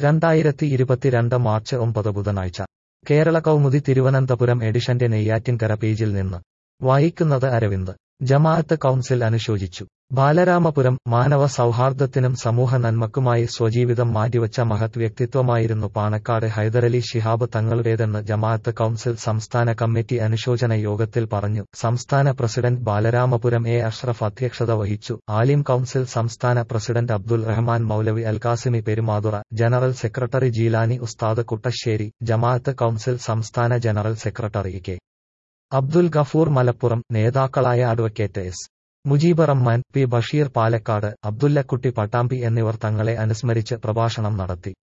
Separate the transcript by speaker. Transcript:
Speaker 1: രണ്ടായിരത്തി ഇരുപത്തിരണ്ട് മാർച്ച് ഒമ്പത് ബുധനാഴ്ച കേരള കൗമുദി തിരുവനന്തപുരം എഡിഷന്റെ നെയ്യാറ്റിൻകര പേജിൽ നിന്ന് വായിക്കുന്നത് അരവിന്ദ് ജമാഅത്ത് കൗൺസിൽ അനുശോചിച്ചു ബാലരാമപുരം മാനവ സൗഹാർദ്ദത്തിനും സമൂഹ നന്മക്കുമായി സ്വജീവിതം മാറ്റിവച്ച മഹത് വ്യക്തിത്വമായിരുന്നു പാണക്കാട് ഹൈദരലി ശിഹാബ് തങ്ങളുടേതെന്ന് ജമാഅത്ത് കൗൺസിൽ സംസ്ഥാന കമ്മിറ്റി അനുശോചന യോഗത്തിൽ പറഞ്ഞു സംസ്ഥാന പ്രസിഡന്റ് ബാലരാമപുരം എ അഷ്റഫ് അധ്യക്ഷത വഹിച്ചു ആലിം കൗൺസിൽ സംസ്ഥാന president Abdul Rahman Maulavi Alkasimi Perumathura general secretary Jeelani Ustad Kuttassery Jamaat council സംസ്ഥാന general secretary K Abdul Gafoor Malappuram നേതാക്കളായ advocate S Mujeeb Rahman P Basheer Palakkad Abdullakutty Pattambi എന്നിവർ തങ്ങളെ അനുസ്മരിച്ച് പ്രഭാഷണം നടത്തി